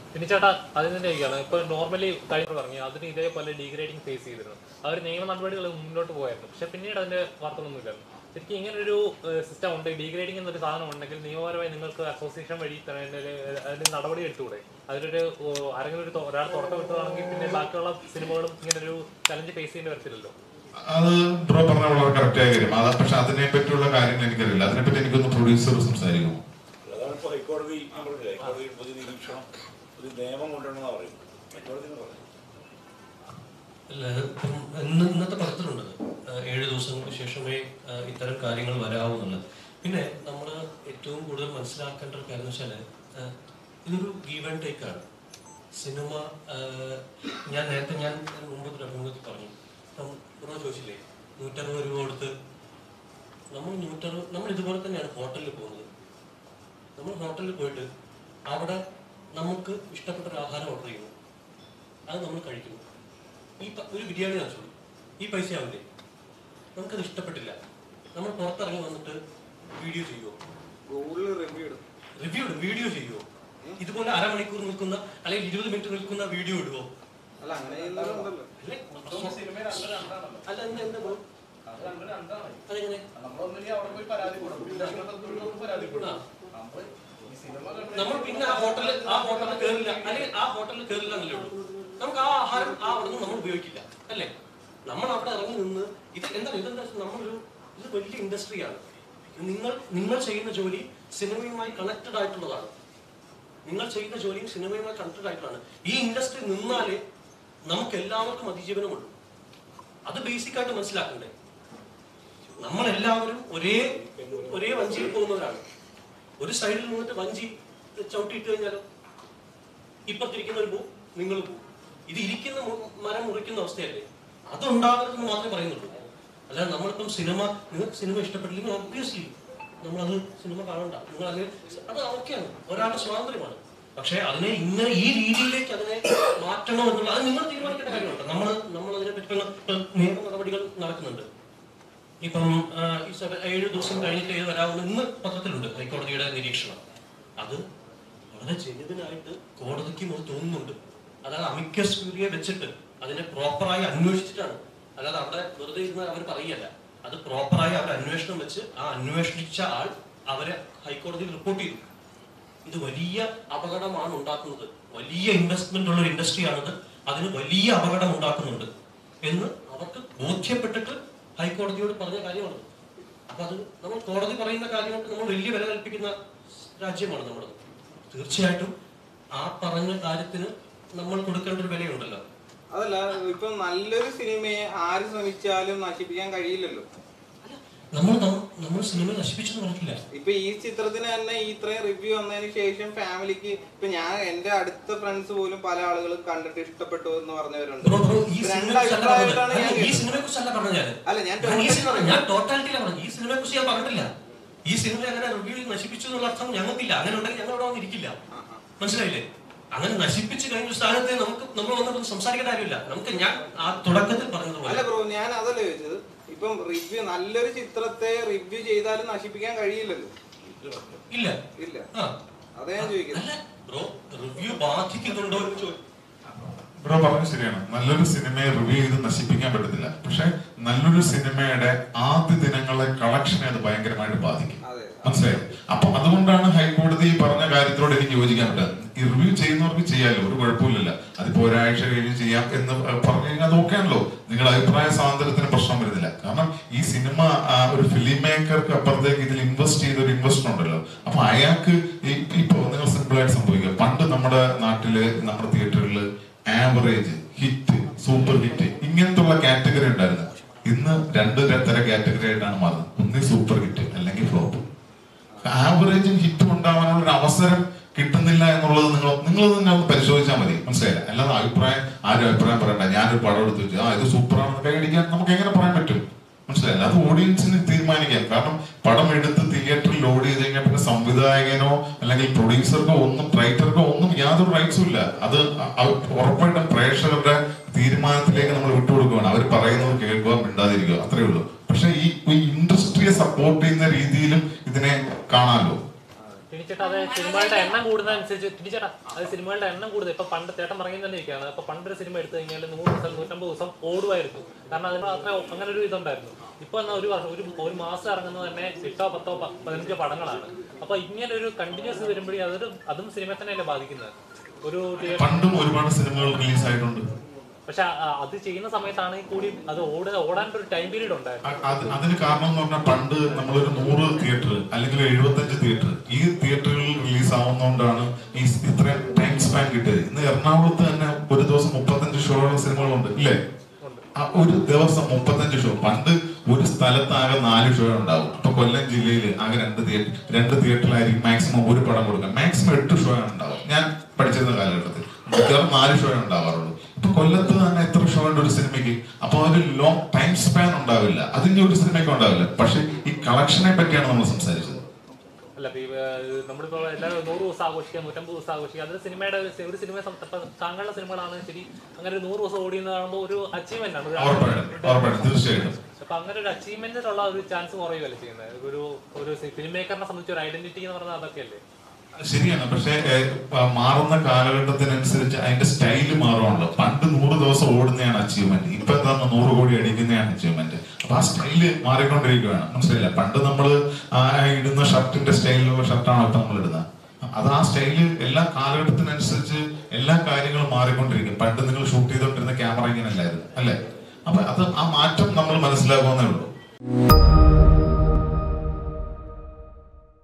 പിന്നെ ചേട്ടാ അതിന് തന്നെ ഇരിക്കുകയാണ് ഇപ്പൊ നോർമലി കഴിഞ്ഞ പറഞ്ഞു അതിന് ഇതേപോലെ ഡീഗ്രേഡിങ് ഫേസ് ചെയ്തിരുന്നു അവർ നിയമ നടപടികൾ മുന്നോട്ട് പോയായിരുന്നു പക്ഷെ പിന്നീട് അതിന്റെ വാർത്തകളൊന്നും ഇല്ലായിരുന്നു ശരിക്കും ഇങ്ങനെ ഒരു സിസ്റ്റം ഉണ്ട് ഡീഗ്രേഡിംഗ് എന്നൊരു സാധനം ഉണ്ടെങ്കിൽ നിയമപരമായി നിങ്ങൾക്ക് അസോസിയേഷൻ വഴി തന്നെ അതിന് നടപടി എടുത്തുകൂടെ അതിലൊരു ഓ, ആരെങ്കിലും ഒരു തൊ- ഒരാൾ തുടക്കം വിട്ടതാണെങ്കിൽ പിന്നെ ബാക്കിയുള്ള സിനിമകളും ഇങ്ങനെ ഒരു ചലഞ്ച് ഫേസ് ചെയ്യേണ്ടി വരത്തില്ലല്ലോ അത് ബ്രോ പറഞ്ഞ വളരെ കറക്റ്റ് ആയ കാര്യം അത് പക്ഷെ അതിനെ പറ്റിയുള്ള കാര്യങ്ങൾ എനിക്കറിയില്ല അതിനെപ്പറ്റി എനിക്കൊന്ന് പ്രൊഡ്യൂസർ സംസാരിക്കുമോ അതാണ് ഇപ്പോൾ ഹൈക്കോടതി ഞാൻ പറഞ്ഞില്ലേ ഹൈക്കോടതി പുതിയ നിരീക്ഷണം ഒരു നിയമം കൊണ്ടുവരണമെന്നാണ് പറയുന്നത് ഹൈക്കോടതി എന്ന് പറയുന്നത് അല്ല, ഇപ്പം ഇന്ന് ഇന്നത്തെ പത്രത്തിലുണ്ട് ആ, ഏഴ് ദിവസങ്ങൾക്ക് ശേഷമേ ആ, ഇത്തരം കാര്യങ്ങൾ വരാവൂ എന്നുള്ളത് പിന്നെ നമ്മൾ ഏറ്റവും കൂടുതൽ മനസ്സിലാക്കേണ്ട ഒരു കാര്യം എന്ന് വെച്ചാൽ ഇതൊരു ഗീവ് ആൻഡ് ടേക്ക് ആണ് സിനിമ ആ, ഞാൻ നേരത്തെ ഞാൻ മുമ്പ് ഒരു അഭിമുഖത്തിൽ പറഞ്ഞു ഇപ്പം ബ്രോ ചോദിച്ചില്ലേ നൂറ്ററുപത് രൂപ കൊടുത്ത് നമ്മൾ നൂറ്ററുപത് നമ്മൾ ഇതുപോലെ തന്നെയാണ് ഹോട്ടലിൽ പോകുന്നത് നമ്മൾ ഹോട്ടലിൽ പോയിട്ട് അവിടെ നമുക്ക് ഇഷ്ടപ്പെട്ട ഒരു ആഹാരം ഓർഡർ ചെയ്യുന്നു അത് നമ്മൾ കഴിക്കുന്നു ഈ പ- ഒരു ബിരിയാണി വാങ്ങിച്ചോളൂ ഈ പൈസ ആവില്ലേ നമുക്കത് ഇഷ്ടപ്പെട്ടില്ല നമ്മൾ പുറത്തിറങ്ങി വന്നിട്ട് വീഡിയോ ചെയ്യുമോ ഗൂഗിളിൽ റിവ്യൂ ഇടും റിവ്യൂ ഇടും വീഡിയോ ചെയ്യുമോ ഇതുപോലെ അരമണിക്കൂർ നിൽക്കുന്ന അല്ലെങ്കിൽ ഇരുപത് മിനിറ്റ് നിൽക്കുന്ന വീഡിയോ ഇടുവോ അല്ല അങ്ങനെ ചെയ്യുന്നവരുണ്ടല്ലോ അല്ലേ? അല്ല എന്താ എന്താ bro? അതെങ്ങനെ ആ. നമ്മൾ പിന്നെ ആ ഹോട്ടലിൽ ആ ഹോട്ടലിൽ കയറില്ല അല്ലെങ്കിൽ ആ ഹോട്ടലിൽ കയറില്ല എന്നല്ലേ ഉള്ളൂ നമുക്ക് ആ ആഹാരം ആ അവിടെ നിന്ന് നമ്മൾ ഉപയോഗിക്കില്ല അല്ലേ നമ്മൾ അവിടെ ഇറങ്ങി നിന്ന് ഇത് എന്താണ് ഇതെന്താ വെച്ചാൽ നമ്മളൊരു ഇത് വലിയ ഇൻഡസ്ട്രിയാണ് നിങ്ങൾ നിങ്ങൾ ചെയ്യുന്ന ജോലി സിനിമയുമായി കണക്റ്റഡ് ആയിട്ടുള്ളതാണ് നിങ്ങൾ ചെയ്യുന്ന ജോലിയും സിനിമയുമായി കണക്റ്റഡ് ആയിട്ടുള്ളതാണ് ഈ ഇൻഡസ്ട്രി നിന്നാലേ നമുക്ക് എല്ലാവർക്കും അതിജീവനമുള്ളൂ അത് ബേസിക് ആയിട്ട് മനസ്സിലാക്കണ്ടേ നമ്മളെല്ലാവരും ഒരേ ഒരേ വഞ്ചിയിൽ പോകുന്നവരാണ് ഒരു സൈഡിൽ നിന്നിട്ട് വഞ്ചി ചവിട്ടിയിട്ട് കഴിഞ്ഞാലോ ഇപ്പത്തിരിക്കുന്നവർ പോവും നിങ്ങൾ പോവും ഇത് ഇരിക്കുന്ന മു- മരം മുറിക്കുന്ന അവസ്ഥയല്ലേ അതുണ്ടാകരുതെന്ന് മാത്രമേ പറയുന്നുള്ളൂ അല്ലാതെ നമ്മളിപ്പം സിനിമ നിങ്ങൾക്ക് സിനിമ ഇഷ്ടപ്പെട്ടില്ലെങ്കിൽ ഒബ്വിയസ്ലി നമ്മളത് സിനിമ കാണണ്ട നിങ്ങൾ അത് അത് ഓക്കെയാണ് ഒരാളുടെ സ്വാതന്ത്ര്യമാണ് പക്ഷേ അതിനെ ഇങ്ങനെ ഈ രീതിയിലേക്ക് അതിനെ മാറ്റണോ എന്നുള്ള അത് നിങ്ങൾ തീരുമാനിക്കേണ്ട കാര്യമുണ്ട് നമ്മൾ നമ്മൾ അതിനെ പറ്റി ഇപ്പം ഇപ്പം നിയമ നടപടികൾ നടക്കുന്നുണ്ട് ഇപ്പം ആ, ഈ സഭ ഏഴ് ദിവസം കഴിഞ്ഞിട്ട് ഇത് വരാവുന്ന ഇന്ന് പത്രത്തിലുണ്ട് ഹൈക്കോടതിയുടെ നിരീക്ഷണം അത് വളരെ ജനുവിനായിട്ട് കോടതിക്കും അത് തോന്നുന്നുണ്ട് അതായത് അമിക്കസ് ക്യൂരിയെ വെച്ചിട്ട് അതിനെ പ്രോപ്പറായി അന്വേഷിച്ചിട്ടാണ് അല്ലാതെ അവിടെ വെറുതെ ഇരുന്ന് അവർ പറയല്ല അത് പ്രോപ്പറായി അവർ അന്വേഷണം വെച്ച് ആ അന്വേഷിച്ച ആൾ അവരെ ഹൈക്കോടതിയിൽ റിപ്പോർട്ട് ചെയ്തു ഇത് വലിയ അപകടമാണ് ഉണ്ടാക്കുന്നത് വലിയ ഇൻവെസ്റ്റ്മെന്റ് ഉള്ള ഒരു ഇൻഡസ്ട്രിയാണിത് അതിന് വലിയ അപകടം ഉണ്ടാക്കുന്നുണ്ട് എന്ന് അവർക്ക് ബോധ്യപ്പെട്ടിട്ട് ഹൈക്കോടതിയോട് പറഞ്ഞ കാര്യമാണ് അപ്പൊ അത് നമ്മൾ കോടതി പറയുന്ന കാര്യങ്ങൾക്ക് നമ്മൾ വലിയ വില കൽപ്പിക്കുന്ന രാജ്യമാണ് നമ്മളത് തീർച്ചയായിട്ടും ആ പറഞ്ഞ കാര്യത്തിന് നമ്മൾ കൊടുക്കേണ്ട ഒരു വിലയുണ്ടല്ലോ അതല്ല ഇപ്പൊ നല്ലൊരു സിനിമയെ ആര് ശ്രമിച്ചാലും നശിപ്പിക്കാൻ കഴിയില്ലല്ലോ നമ്മൾ നം- നമ്മൾ സിനിമ നശിപ്പിച്ചെന്ന് പറഞ്ഞിട്ടില്ല ഇപ്പൊ ഈ ചിത്രത്തിന് തന്നെ ഈ ഇത്രയും റിവ്യൂ വന്നതിന് ശേഷം ഫാമിലിക്ക് ഇപ്പൊ ഞാൻ എന്റെ അടുത്ത ഫ്രണ്ട്സ് പോലും പല ആളുകളും കണ്ടിട്ട് ഇഷ്ടപ്പെട്ടു എന്ന് പറഞ്ഞവരുണ്ട് ബ്രോ ബ്രോ ഈ രണ്ട് സിനിമയെ കുറിച്ചല്ല അഭിപ്രായമായിട്ടാണ് പറഞ്ഞത്. ഞാൻ അല്ല, ഈ കേട്ടത്. സിനിമയെ കുറിച്ചല്ല പറഞ്ഞത് ഞാൻ അല്ല ഞാൻ ഞാൻ ഈ total സിനിമ പറഞ്ഞു. ഞാൻ ടോട്ടാലിറ്റിയിലാണ് പറഞ്ഞു ഈ സിനിമയെ കുറിച്ച് ഞാൻ പറഞ്ഞിട്ടില്ല ഈ സിനിമ അങ്ങനെ റിവ്യൂ നശിപ്പിച്ചു എന്നുള്ള അർത്ഥം ഞങ്ങൾക്കില്ല അങ്ങനെ ഉണ്ടെങ്കിൽ ഞങ്ങൾ അവിടെ വന്നിരിക്കില്ല മനസ്സിലായില്ലേ അങ്ങനെ നശിപ്പിച്ചു കഴിഞ്ഞ ഒരു സ്ഥാനത്ത് നമുക്ക് നമ്മൾ വന്നിട്ട് സംസാരിക്കേണ്ട കാര്യമില്ല നമുക്ക് ഞാൻ ആ തുടക്കത്തിൽ അല്ല പറഞ്ഞതുപോലെ ബ്രോ ഞാൻ അതല്ല ചോദിച്ചത് ഇപ്പം റിവ്യൂ നല്ലൊരു ചിത്രത്തെ റിവ്യൂ ചെയ്താലും നശിപ്പിക്കാൻ കഴിയില്ലല്ലോ ഇല്ല ഇല്ല ആ അതാ ഞാൻ ചോദിക്കുന്നത് അല്ല ബ്രോ റിവ്യൂ ബാധിക്കുന്നുണ്ടോ എന്ന് ചോദിച്ചു ബ്രോ പറഞ്ഞത് ശരിയാണ് നല്ലൊരു സിനിമയെ റിവ്യൂ ചെയ്ത് നശിപ്പിക്കാൻ പറ്റത്തില്ല പക്ഷെ നല്ലൊരു സിനിമയുടെ ആദ്യ ദിനങ്ങളെ കളക്ഷനെ അത് ഭയങ്കരമായിട്ട് ബാധിക്കും അതെ മനസ്സിലായോ അപ്പൊ അതുകൊണ്ടാണ് ഹൈക്കോടതി ഈ പറഞ്ഞ കാര്യത്തിനോട് എനിക്ക് യോജിക്കാൻ പറ്റുക ഈ റിവ്യൂ ചെയ്യുന്നവർക്ക് ചെയ്യാമല്ലോ ഒരു കുഴപ്പമില്ലല്ലോ അതിപ്പോ ഒരാഴ്ച കഴിഞ്ഞ് ചെയ്യാം എന്ന് പറഞ്ഞു കഴിഞ്ഞാൽ അത് ഓക്കെ ആണല്ലോ നിങ്ങളുടെ അഭിപ്രായ സ്വാതന്ത്ര്യത്തിന് പ്രശ്നം വരുന്നില്ല കാരണം ഈ സിനിമ ആ, ഒരു ഫിലിം മേക്കർക്ക് അപ്പുറത്തേക്ക് ഇതിൽ ഇൻവെസ്റ്റ് ചെയ്ത ഒരു ഇൻവെസ്റ്റർ ഉണ്ടല്ലോ അപ്പൊ അയാൾക്ക് ഈ ഇപ്പൊ നിങ്ങൾ സിമ്പിൾ ആയിട്ട് സംഭവിക്കുക പണ്ട് നമ്മുടെ നാട്ടില് നമ്മുടെ തിയേറ്ററുകളിൽ ആവറേജ് ഹിറ്റ് സൂപ്പർ ഹിറ്റ് ഇങ്ങനത്തെ ഉള്ള കാറ്റഗറി ഉണ്ടായിരുന്നു ഇന്ന് രണ്ട് തരം കാറ്റഗറി ആയിട്ടാണ് മാറുന്നത് ഒന്ന് സൂപ്പർ ഹിറ്റ് അല്ലെങ്കിൽ ഫ്ലോപ്പ് ആവറേജും ഹിറ്റും ഉണ്ടാവാനുള്ള ഒരു അവസരം കിട്ടുന്നില്ല എന്നുള്ളത് നിങ്ങൾ നിങ്ങൾ തന്നെ ഒന്ന് പരിശോധിച്ചാൽ മതി മനസ്സിലായില്ല അല്ലാതെ അഭിപ്രായം ആരും അഭിപ്രായം പറയണ്ട ഞാനൊരു പടം എടുത്ത് വെച്ചു ആ ഇത് സൂപ്പറാണെന്ന് കൈയടിക്കാൻ നമുക്ക് എങ്ങനെ പറയാൻ പറ്റും മനസ്സിലായില്ല അത് ഓഡിയൻസിന് തീരുമാനിക്കാം കാരണം പടം എടുത്ത് തിയേറ്ററിൽ ലോഡ് ചെയ്ത് കഴിഞ്ഞാൽ പിന്നെ സംവിധായകനോ അല്ലെങ്കിൽ പ്രൊഡ്യൂസർക്കോ ഒന്നും റൈറ്റർക്കോ ഒന്നും യാതൊരു റൈറ്റ്സും ഇല്ല അത് അ- അ- ഉറപ്പായിട്ടും പ്രേക്ഷകരുടെ തീരുമാനത്തിലേക്ക് നമ്മൾ വിട്ടുകൊടുക്കുകയാണ് അവർ പറയുന്നത് കേൾക്കുക മിണ്ടാതിരിക്കുക അത്രേ ഉള്ളൂ പക്ഷെ ഈ ഈ ഇൻഡസ്ട്രിയെ സപ്പോർട്ട് ചെയ്യുന്ന രീതിയിലും ഇതിനെ കാണാമല്ലോ ഇനി ടിനിച്ചേട്ടാ അത് സിനിമകളുടെ എണ്ണം കൂടുന്നതനുസരിച്ച് ടിനിച്ചേട്ടാ അത് സിനിമകളുടെ എണ്ണം കൂടുതൽ ഇപ്പൊ പണ്ട് ചേട്ടൻ പറഞ്ഞു തന്നെ ഇരിക്കുകയാണ് അപ്പൊ പണ്ടൊരു സിനിമ എടുത്തു കഴിഞ്ഞാൽ നൂറ് ദിവസം നൂറ്റമ്പത് ദിവസം ഓടുമായിരുന്നു കാരണം അതിന് അത്ര അങ്ങനെ ഒരു ഇതുണ്ടായിരുന്നു ഇപ്പൊ എന്നാ ഒരു വർഷം ഒരു ഒരു മാസം ഇറങ്ങുന്നത് തന്നെ എട്ടോ പത്തോ പ- പതിനഞ്ചോ പടങ്ങളാണ് അപ്പൊ ഇങ്ങനെ ഒരു കണ്ടിന്യൂസ് വരുമ്പോഴേ അതൊരു അതും സിനിമയെ തന്നെയല്ലേ ബാധിക്കുന്നത് ഒരു theatre- പണ്ടും ഒരുപാട് സിനിമകൾ റിലീസ് ആയിട്ടുണ്ട് പക്ഷെ ആ- അത് ചെയ്യുന്ന സമയത്താണ് കൂടി അത് ഓട ഓടാൻ ഒരു ടൈം പീരീഡ് ഉണ്ടായിരുന്നു അ- അത് അതിന് കാരണം എന്ന് പറഞ്ഞാൽ പണ്ട് നമ്മളൊരു നൂറ് തിയേറ്റർ അല്ലെങ്കിൽ എഴുപത്തഞ്ച് തിയേറ്റർ ഈ തിയേറ്ററുകളിൽ റിലീസ് ആവുന്നതുകൊണ്ടാണ് ഈ സ് ഇത്രയും ടൈം സ്പാൻ കിട്ടിയത് ഇന്ന് എറണാകുളത്ത് തന്നെ ഒരു ദിവസം മുപ്പത്തഞ്ച് ഷോയുള്ള സിനിമകളുണ്ട് ഇല്ലേ ആ ഒരു ദിവസം മുപ്പത്തഞ്ച് ഷോ പണ്ട് ഒരു സ്ഥലത്ത് ആകെ നാല് ഷോ ഉണ്ടാവും ഇപ്പൊ കൊല്ലം ജില്ലയിൽ ആകെ രണ്ട് തിയേറ്റർ രണ്ട് തിയേറ്ററിലായിരിക്കും മാക്സിമം ഒരു പടം കൊടുക്കുക മാക്സിമം എട്ട് ഷോ ആണ് ഉണ്ടാവും ഞാൻ പഠിച്ചിരുന്ന കാലഘട്ടത്തിൽ മിക്കവാറും നാല് ഷോ ഉണ്ടാവാറുള്ളൂ ഇപ്പൊ കൊല്ലത്ത് തന്നെ എത്ര ഷോ ഉണ്ട് ഒരു സിനിമയ്ക്ക് അപ്പൊ ഒരു ലോങ് ടൈം സ്പാൻ ഉണ്ടാവില്ല അതിന്റെ ഒരു സിനിമയ്ക്ക് ഉണ്ടാവില്ല പക്ഷെ ഈ കളക്ഷനെ പറ്റിയാണ് നമ്മൾ സംസാരിച്ചത് അല്ല ഇപ്പൊ ഈ, ഏഹ്, നമ്മളിപ്പോ എല്ലാവരും നൂറ് ദിവസം ആഘോഷിക്കുക നൂറ്റമ്പത് ദിവസം ആഘോഷിക്കുക അത് സിനിമയുടെ ഒരു സി- ഒരു സിനിമ താങ്കളുടെ സിനിമകളാണ് ശരി അങ്ങനെ ഒരു നൂറ് ദിവസം ഓടിയെന്ന് കാണുമ്പോൾ ഒരു അച്ചീവ്മെന്റ് ആണ് ഒരു ഉറപ്പായിട്ടും ഉറപ്പായിട്ടും തീർച്ചയായിട്ടും അപ്പൊ അങ്ങനെ ഒരു അച്ചീവ്മെന്റിനുള്ള ഒരു ചാൻസ് കുറയുകയല്ലേ ചെയ്യുന്നത് ഒരു ഒരു ഫിലിം മേക്കറിനെ സംബന്ധിച്ച് ഒരു ഐഡന്റിറ്റി എന്ന് പറഞ്ഞാൽ അതൊക്കെയല്ലേ ശരിയാണ് പക്ഷെ ഏഹ്, ആ, മാറുന്ന കാലഘട്ടത്തിനനുസരിച്ച് അതിന്റെ സ്റ്റൈല് മാറുവാണല്ലോ പണ്ട് നൂറ് ദിവസം ഓടുന്നതാണ് അച്ചീവ്മെന്റ് ഇപ്പൊ എന്താ നൂറ് കോടി അടിക്കുന്നതാണ് അച്ചീവ്മെന്റ് അപ്പൊ ആ സ്റ്റൈല് മാറിക്കൊണ്ടിരിക്കുകയാണ് മനസ്സിലായില്ല പണ്ട് നമ്മൾ ഇടുന്ന ഷർട്ടിന്റെ സ്റ്റൈലിലുള്ള ഷർട്ടാണ് ഇപ്പൊ നമ്മൾ ഇടുന്നത് അത് ആ സ്റ്റൈല് എല്ലാ കാലഘട്ടത്തിനനുസരിച്ച് എല്ലാ കാര്യങ്ങളും മാറിക്കൊണ്ടിരിക്കും പണ്ട് നിങ്ങൾ ഷൂട്ട് ചെയ്തോണ്ടിരുന്ന ക്യാമറ ഇങ്ങനെ അല്ലായിരുന്നു അല്ലേ അപ്പൊ അത് ആ മാറ്റം നമ്മൾ മനസ്സിലാക്കുമെന്നേ ഉള്ളൂ